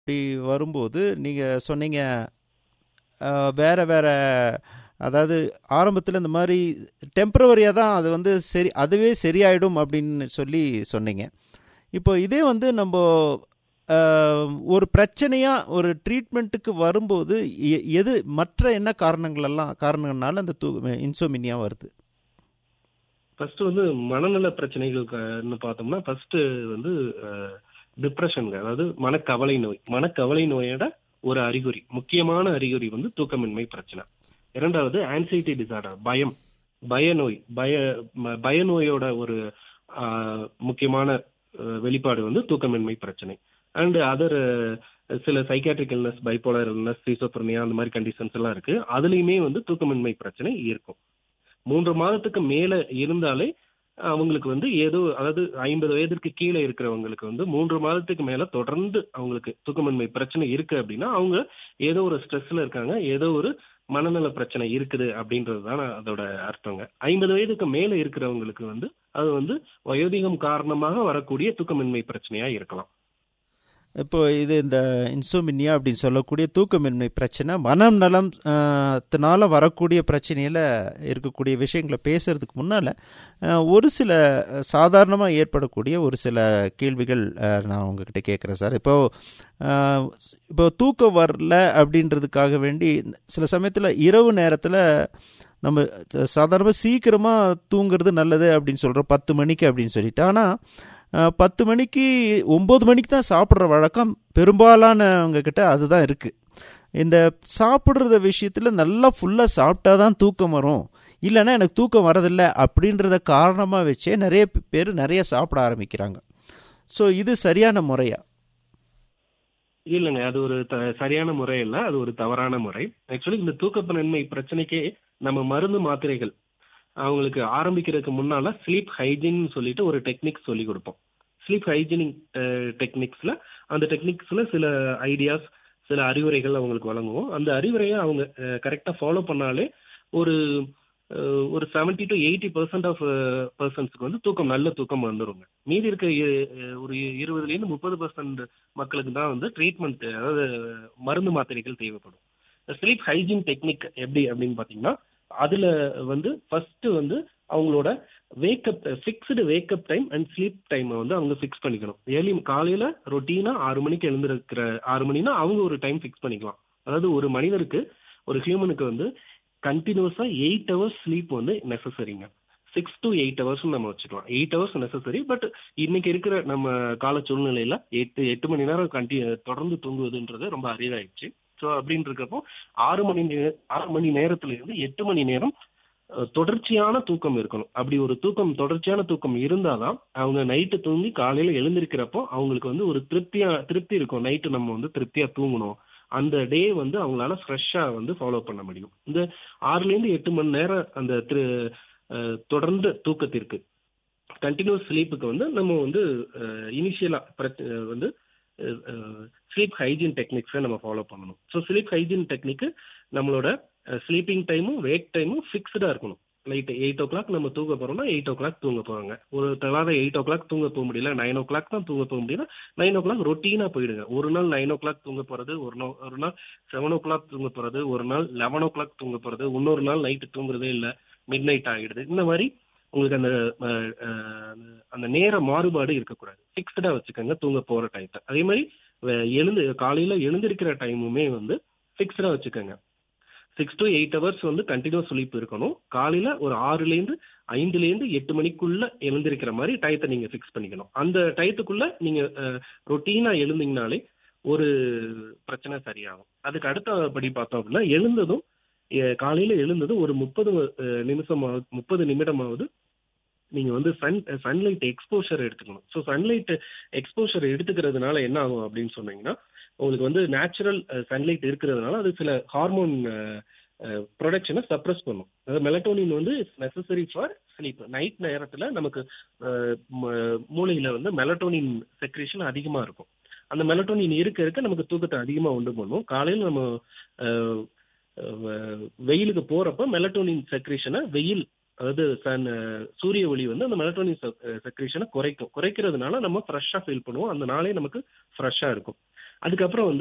அப்படி வரும்போது நீங்க சொன்னீங்க அ, வேற வேற அதாவது ஆரம்பத்தில் இந்த மாதிரி டெம்பரவரியாக தான் அது வந்து சரி அதுவே சரியாயிடும் அப்படின்னு சொல்லி சொன்னீங்க இப்போ இதே வந்து நம்ம அஹ், ஒரு பிரச்சனையாக ஒரு ட்ரீட்மெண்ட்டுக்கு வரும்போது எ- எது மற்ற என்ன காரணங்கள் எல்லாம் காரணங்கள்னால அந்த தூ இன்சோமினியா வருது ஃபர்ஸ்ட் வந்து மனநல பிரச்சனைகளுக்கு பார்த்தோம்னா ஃபர்ஸ்ட் வந்து டிப்ரெஷனுங்க அதாவது மனக்கவலை நோய் மனக்கவலை நோயோட ஒரு அறிகுறி முக்கியமான அறிகுறி வந்து தூக்கமின்மை பிரச்சனை இரண்டாவது ஆன்சைட்டி டிசார்டர் பயம் பய நோய் பய ம- பய நோயோட ஒரு ஆஹ், முக்கியமான அஹ், வெளிப்பாடு வந்து தூக்கமின்மை பிரச்சனை அண்ட் அதர் சில psychiatric illness bipolar illness schizophrenia அந்த மாதிரி கண்டிஷன்ஸ் எல்லாம் இருக்கு அதுலயுமே வந்து தூக்கமின்மை பிரச்சனை இருக்கும் மூன்று மாதத்துக்கு மேல இருந்தாலே அவங்களுக்கு வந்து ஏதோ அதாவது ஐம்பது வயதிற்கு கீழே இருக்கிறவங்களுக்கு வந்து மூன்று மாதத்துக்கு மேல தொடர்ந்து அவங்களுக்கு தூக்கமின்மை பிரச்சனை இருக்கு அப்படின்னா அவங்க ஏதோ ஒரு ஸ்ட்ரெஸ்ல இருக்காங்க ஏதோ ஒரு மனநல பிரச்சனை இருக்குது அப்படின்றது தான் அதோட அர்த்தங்க ஐம்பது வயதுக்கு மேல இருக்கிறவங்களுக்கு வந்து அது வந்து வயோதிகம் காரணமாக வரக்கூடிய தூக்கமின்மை பிரச்சனையா இருக்கலாம் இப்போ இது இந்த இன்சோமினியா அப்படின்னு சொல்லக்கூடிய தூக்கமின்மை பிரச்சனை மனம் நலம் அஹ், த்தினால வரக்கூடிய பிரச்சனையில் இருக்கக்கூடிய விஷயங்களை பேசுறதுக்கு முன்னால் ஒரு சில சாதாரணமாக ஏற்படக்கூடிய ஒரு சில கேள்விகள் அஹ், நான் உங்ககிட்ட கேட்குறேன் சார் இப்போ அஹ், இப்போ தூக்கம் வரல அப்படின்றதுக்காக வேண்டி சில சமயத்தில் இரவு நேரத்தில் நம்ம சாதாரணமாக சீக்கிரமாக தூங்குறது நல்லது அப்படின்னு சொல்கிறோம் பத்து மணிக்கு அப்படின்னு சொல்லிட்டு ஆனால் அஹ், பத்து மணிக்கு ஒம்பது மணிக்கு தான் சாப்பிட்ற வழக்கம் பெரும்பாலானவங்க கிட்ட அதுதான் இருக்குது இந்த சாப்பிட்றத விஷயத்தில் நல்லா ஃபுல்லாக சாப்பிட்டா தான் தூக்கம் வரும் இல்லைன்னா எனக்கு தூக்கம் வரதில்லை அப்படின்றத காரணமாக வச்சே நிறைய பேர் நிறைய சாப்பிட ஆரம்பிக்கிறாங்க ஸோ இது சரியான முறையா இல்லைங்க அது ஒரு த- சரியான முறை இல்ல அது ஒரு தவறான முறை ஆக்சுவலி இந்த தூக்கமின்மை பிரச்சனைக்கே நம்ம மருந்து மாத்திரைகள் அவங்களுக்கு ஆரம்பிக்கிறதுக்கு முன்னால ஸ்லீப் ஹைஜீன் சொல்லிட்டு ஒரு டெக்னிக் சொல்லி கொடுப்போம் ஸ்லீப் ஹைஜீனிக் டெக்னிக்ஸ்ல அந்த டெக்னிக்ஸ்ல சில ஐடியாஸ் சில அறிவுரைகள் அவங்களுக்கு வழங்குவோம் அந்த அறிவுரையை அவங்க கரெக்டா ஃபாலோ பண்ணாலே ஒரு அஹ், ஒரு seventy to eighty percent of பர்சன்ஸ்க்கு வந்து தூக்கம் நல்ல தூக்கம் வந்துருங்க மீதி இருக்க இ- அஹ், ஒரு இருபதுல இருந்து முப்பது பர்சன்ட் மக்களுக்கு தான் வந்து ட்ரீட்மெண்ட் அதாவது மருந்து மாத்திரைகள் தேவைப்படும் ஸ்லீப் ஹைஜீன் டெக்னிக் எப்படி அப்படின்னு பார்த்தீங்கன்னா அதுல வந்து ஃபர்ஸ்ட் வந்து அவங்களோட wake up fixed wake up time and sleep டைமை வந்து அவங்க ஃபிக்ஸ் பண்ணிக்கணும் ஏர்லி காலையில ரொட்டீனா ஆறு மணிக்கு எழுந்திருக்கிற ஆறு மணினா அவங்க ஒரு டைம் ஃபிக்ஸ் பண்ணிக்கலாம் அதாவது ஒரு மனிதருக்கு ஒரு ஹியூமனுக்கு வந்து கண்டினியூஸா எயிட் ஹவர்ஸ் ஸ்லீப் வந்து நெசசரிங்க சிக்ஸ் டு எயிட் ஹவர்ஸ் நம்ம வச்சுக்கலாம் எயிட் ஹவர்ஸ் நெசசரி பட் இன்னைக்கு இருக்கிற நம்ம கால சூழ்நிலையில எட்டு எட்டு மணி நேரம் கண்டி தொடர்ந்து தூங்குவதுன்றது ரொம்ப அரிதாயிடுச்சு ஸோ அப்படின்னு இருக்கப்போ ஆறு மணி நே- ஆறு மணி நேரத்துல இருந்து எட்டு மணி நேரம் அஹ், தொடர்ச்சியான தூக்கம் இருக்கணும் அப்படி ஒரு தூக்கம் தொடர்ச்சியான தூக்கம் இருந்தாதான் அவங்க நைட்டு தூங்கி காலையில எழுந்திருக்கிறப்போ அவங்களுக்கு வந்து ஒரு திருப்தியா திருப்தி இருக்கும் நைட்டு நம்ம வந்து திருப்தியா தூங்கணும் அந்த டே வந்து அவங்களால ஃப்ரெஷ்ஷா வந்து ஃபாலோ பண்ண முடியும் இந்த ஆறுல இருந்து எட்டு மணி நேரம் அந்த திரு அஹ், தொடர்ந்து தூக்கத்திற்கு கண்டினியூஸ் ஸ்லீப்புக்கு வந்து நம்ம வந்து இனிஷியலா வந்து ஸ்லீப் ஹைஜீன் டெக்னிக்ஸை நம்ம ஃபாலோ பண்ணணும் ஸோ ஸ்லீப் ஹைஜீன் டெக்னிக்கு நம்மளோட ஸ்லீப்பிங் டைமும் வேக் டைமும் ஃபிக்ஸ்டாக இருக்கணும் லைட் எயிட் ஓ கிளாக் நம்ம தூங்க போறோம்னா எயிட் ஓ கிளாக் தூங்க போவாங்க ஒரு தலாத எயிட் ஓ கிளாக் தூங்க போக முடியல நைன் ஓ கிளாக் தான் தூங்க போக முடியல நைன் ஓ கிளாக் ரொட்டீனா போயிடுங்க ஒரு நாள் நைன் ஓ கிளாக் தூங்க போறது ஒரு நாள் ஒரு நாள் செவன் ஓ கிளாக் தூங்க போறது ஒரு நாள் லெவன் ஓ கிளாக் தூங்க போறது இன்னொரு நாள் நைட்டு தூங்குறதே இல்லை மிட் நைட் ஆகிடுது இந்த மாதிரி உங்களுக்கு அந்த அஹ், அஹ், அந்த நேர மாறுபாடு இருக்கக்கூடாது ஃபிக்ஸ்டா வச்சுக்கோங்க தூங்க போற டயத்தை அதே மாதிரி அஹ், எழுந்து காலையில எழுந்திருக்கிற டைமுமே வந்து ஃபிக்ஸ்டா வச்சுக்கோங்க சிக்ஸ் டு எயிட் ஹவர்ஸ் வந்து கண்டினியூஸ் ஸ்லீப் இருக்கணும் காலையில ஒரு ஆறுலேருந்து ஐந்துலேருந்து எட்டு மணிக்குள்ள எழுந்திருக்கிற மாதிரி டயத்தை நீங்க ஃபிக்ஸ் பண்ணிக்கணும் அந்த டயத்துக்குள்ள நீங்க ரொட்டீனா எழுந்தீங்கனாலே ஒரு பிரச்சனை சரியாகும் அதுக்கு அடுத்தபடி பார்த்தோம் அப்படின்னா எழுந்ததும் அஹ், காலையில எழுந்ததும் ஒரு முப்பது நிமிஷமாவது முப்பது நிமிடமாவது நீங்க வந்து சன் சன்லைட் எக்ஸ்போஷர் எடுத்துக்கணும் ஸோ சன்லைட் எக்ஸ்போஷர் எடுத்துக்கிறதுனால என்ன ஆகும் அப்படின்னு சொன்னீங்கன்னா உங்களுக்கு வந்து நேச்சுரல் சன்லைட் இருக்கிறதுனால அது சில ஹார்மோன் ப்ரொடக்ஷனை சப்ரஸ் பண்ணும் அதாவது மெலட்டோனின் வந்து நெசசரி ஃபார் ஸ்லீப் நைட் நேரத்துல நமக்கு அஹ், ம- மூளையில வந்து மெலட்டோனின் செக்ரேஷன் அதிகமா இருக்கும் அந்த மெலட்டோனின் இருக்க இருக்க நமக்கு தூக்கத்தை அதிகமா உண்டு பண்ணும் காலையில நம்ம அஹ், அஹ், வெயிலுக்கு போறப்ப மெலட்டோனின் செக்ரேஷனை வெயில் அதாவது சன் சூரிய ஒளி வந்து அந்த மெலட்டோனின் செக்ரேஷனை குறைக்கும் குறைக்கிறதுனால நம்ம ஃப்ரெஷ்ஷாக ஃபீல் பண்ணுவோம் அந்த நாளே நமக்கு ஃப்ரெஷ்ஷாக இருக்கும் அதுக்கப்புறம் வந்து